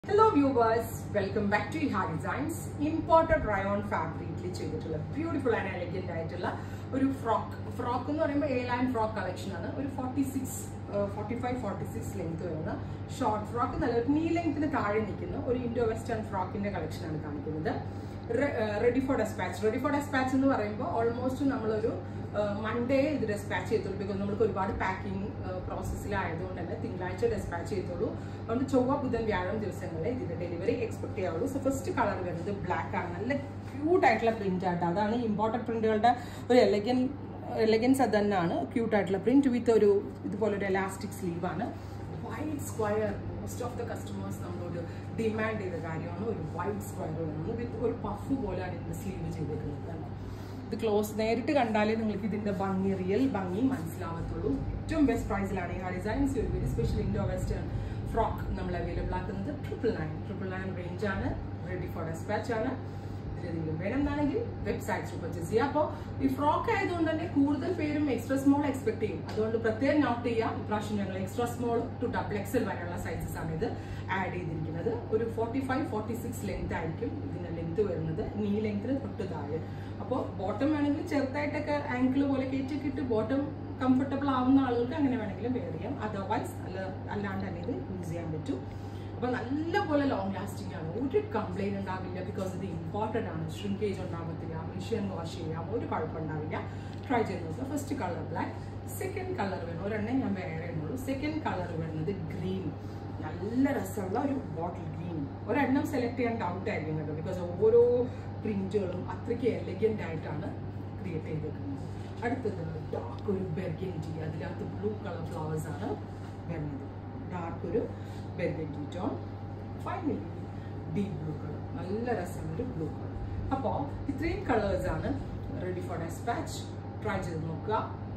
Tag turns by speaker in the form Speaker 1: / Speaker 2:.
Speaker 1: hello viewers welcome back to ഹാ designs imported rayon ഫാബ്രിക്കിൽ ചെയ്തിട്ടുള്ള ബ്യൂട്ടിഫുൾ ആൻഡ് എലഗന്റ് ആയിട്ടുള്ള ഒരു ഫ്രോക്ക് ഫ്രോക്ക് എന്ന് പറയുമ്പോൾ എ ലൈൻ ഫ്രോക്ക് കളക്ഷൻ ആണ് ഒരു forty six forty five forty six length വരുന്ന ഷോർട്ട് ഫ്രോക്ക് നല്ല നീ ലെങ്ത്തിന് താഴെ നിൽക്കുന്ന ഒരു ഇൻഡോ വെസ്റ്റേൺ ഫ്രോക്കിന്റെ കളക്ഷൻ ആണ് കാണിക്കുന്നത് ready for despatch ready for despatch എന്ന് പറയുമ്പോൾ ഓൾമോസ്റ്റ് നമ്മളൊരു മൺഡേ ഇത് ഡെസ്പാച്ച് ചെയ്തോളൂ ബിക്കോസ് നമുക്ക് ഒരുപാട് പാക്കിംഗ് പ്രോസസ്സിലായതുകൊണ്ട് തന്നെ തിങ്കളാഴ്ച ഡെസ്പാച്ച് ചെയ്തോളൂ അതുകൊണ്ട് ചൊവ്വ ബുധൻ വ്യാഴം ദിവസങ്ങളിൽ ഇതിന്റെ ഡെലിവറി എക്സ്പെക്ട് ചെയ്യാവുള്ളൂ സോ ഫസ്റ്റ് കളർ വരുന്നത് ബ്ലാക്ക് ആണ് നല്ല ക്യൂട്ട് ആയിട്ടുള്ള പ്രിന്റ് ആയിട്ട് അതാണ് ഇമ്പോർട്ടൻറ്റ് പ്രിന്റുകളുടെ ഒരു എലഗൻ എലഗൻസ് അത് തന്നെയാണ് ക്യൂട്ട് ആയിട്ടുള്ള പ്രിന്റ് വിത്ത് ഒരു ഇതുപോലെ ഒരു എലാസ്റ്റിക് സ്ലീവ് ആണ് white square most of the customers നമ്മളോട് ഡിമാൻഡ് ചെയ്ത കാര്യമാണ് ഒരു വൈറ്റ് സ്ക്വയർ വേണം വിത്ത് ഒരു പഫ് പോലെയാണ് ഇതിന്റെ സ്ലീവ് ചെയ്തിരിക്കുന്നത് തന്നെ ഇത് ക്ലോസ് നേരിട്ട് കണ്ടാലേ നിങ്ങൾക്ക് ഇതിന്റെ ഭംഗി റിയൽ ഭംഗി മനസ്സിലാവത്തുള്ളൂ ഏറ്റവും ബെസ്റ്റ് പ്രൈസിലാണ് ഈ ഡിസൈൻസ് ഒരു very special Indo western frock നമ്മൾ അവൈലബിൾ ആക്കുന്നത് triple nine triple nine range ആണ് റെഡി ഫോർ ഡെസ്പാച്ച് ആണ് ഇതിലെന്തെങ്കിലും വേണമെന്നാണെങ്കിൽ വെബ്സൈറ്റ്സ് പർച്ചേസ് ചെയ്യുക അപ്പോൾ ഈ ഫ്രോക്ക് ആയതുകൊണ്ട് തന്നെ കൂടുതൽ പേരും എക്സ്ട്രാ സ്മോൾ എക്സ്പെക്ട് ചെയ്യും അതുകൊണ്ട് പ്രത്യേകം നോട്ട് ചെയ്യാം ഇപ്രാവശ്യം ഞങ്ങൾ extra small to double XL വരെയുള്ള സൈസസ് ആണ് ഇത് ആഡ് ചെയ്തിരിക്കുന്നത് ഒരു forty five forty six length ആയിരിക്കും ഇതിന്റെ ലെങ്ത് വരുന്നത് നീ ലെങ്ത്തിന് തൊട്ട് താഴെ അപ്പോൾ ബോട്ടം വേണമെങ്കിൽ ചെറുതായിട്ടൊക്കെ ആങ്കിൾ പോലെ കയറ്റിയൊക്കെ ഇട്ട് ബോട്ടം കംഫർട്ടബിൾ ആവുന്ന ആളുകൾക്ക് അങ്ങനെ വേണമെങ്കിലും വെയർ ചെയ്യാം അതർവൈസ് അല്ല അല്ലാണ്ട് തന്നെ ഇത് യൂസ് ചെയ്യാൻ പറ്റും അപ്പൊ നല്ലപോലെ ലോങ് ലാസ്റ്റിംഗ് ആണ് ഒരു കംപ്ലൈന്റ് ഉണ്ടാവില്ല ബിക്കോസ് ഇത് ഇമ്പോർട്ടൻ്റ് ആണ് ഷ്രിങ്കേജ് ഉണ്ടാകത്തില്ല മെഷീൻ വാഷ് ചെയ്യാം ഒരു കുഴപ്പമുണ്ടാവില്ല ട്രൈ ചെയ്ത് നോക്കുക first colour black second colour വേണം ഒരെണ്ണം ഞാൻ വേറെ ഉള്ളൂ സെക്കൻഡ് കളർ വരുന്നത് ഗ്രീൻ നല്ല രസമുള്ള ഒരു ബോട്ടിൽ ഗ്രീൻ ഒരെണ്ണം സെലക്ട് ചെയ്യാൻ ഡൗട്ട് ആയിരിക്കും കേട്ടോ ബിക്കോസ് ഓരോ പ്രിന്റുകളും അത്രയ്ക്ക് എലഗൻ്റ് ആയിട്ടാണ് ക്രിയേറ്റ് ചെയ്തേക്കുന്നത് അടുത്തത് ഡാർക്ക് ഒരു ബെർഗൻറ്റി അതിനകത്ത് ബ്ലൂ കളർ ഫ്ലവേഴ്സ് ആണ് വരുന്നത് ഡാർക്ക് ഒരു burgundy tone finally deep blue colour നല്ല രസമുള്ളൊരു ബ്ലൂ കളർ അപ്പോൾ ഇത്രയും കളേഴ്സ് ആണ് റെഡി ഫോർ ഡെസ്പാച്ച് ട്രൈ ചെയ്ത് നോക്കുക